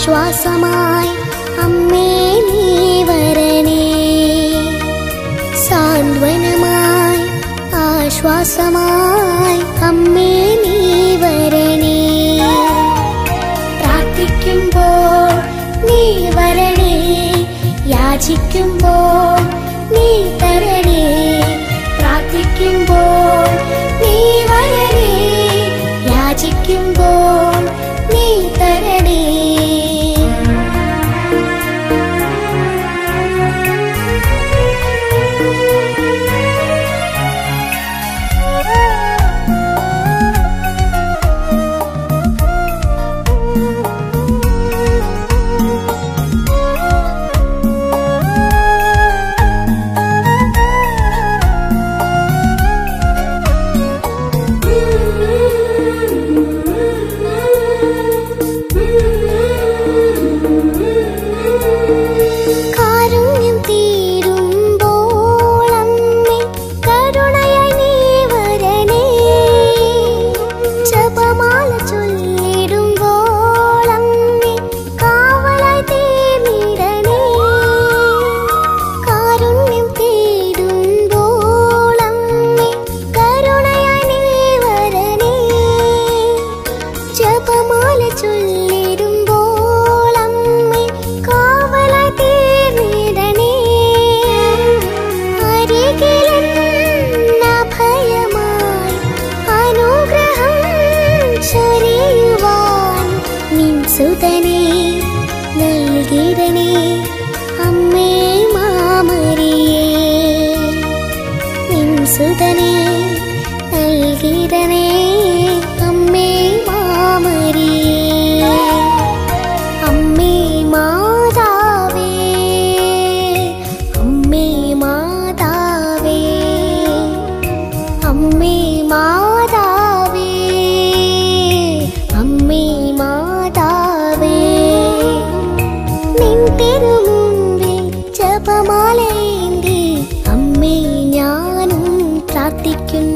ആശ്വാസമായി അമ്മേ നീ വരണേ സാന്ത്വനമായി ആശ്വാസമായി അമ്മേ നീ വരണേ പ്രാർത്ഥിക്കുമ്പോൾ നീ വരണേ യാചിക്കുമ്പോൾ നീ തരണേ പ്രാർത്ഥിക്കുമ്പോൾ നീ വരണേ യാചിക്കുമ്പോൾ നീ തരണേ കാരുണ്യം തീരുമ്പോൾ അമ്മേ കരുണയായി നീ വരണേ ജപമാല ചൊല്ലിടുമ്പോൾ അമ്മേ കാവലായി തീർന്നിടണേ കാരുണ്യം തേടുമ്പോൾ അമ്മേ കരുണയായി നീ വരണേ ജപമാല ചൊല്ലിടുമ്പോൾ അമ്മേ കാവലായി തീർന്നിടണേ അരികിലെന്നഭയമായി അനുഗ്രഹം ചൊരിയുവാൻ നിൻ സുതനെ നൽകിടണേ അമ്മേ മാമരിയേ നിൻ സുതനെ നൽകിടണേ അമ്മേ മാമരിയേ അമ്മേ മാതാവേ അമ്മേ മാതാവേ അമ്മേ മാതാവേ അമ്മേ മാതാവേ നിൻ തിരുമുമ്പിൽ ജപമാലയേന്തി അമ്മേ ഞാനും പ്രാർത്ഥിക്കുന്നു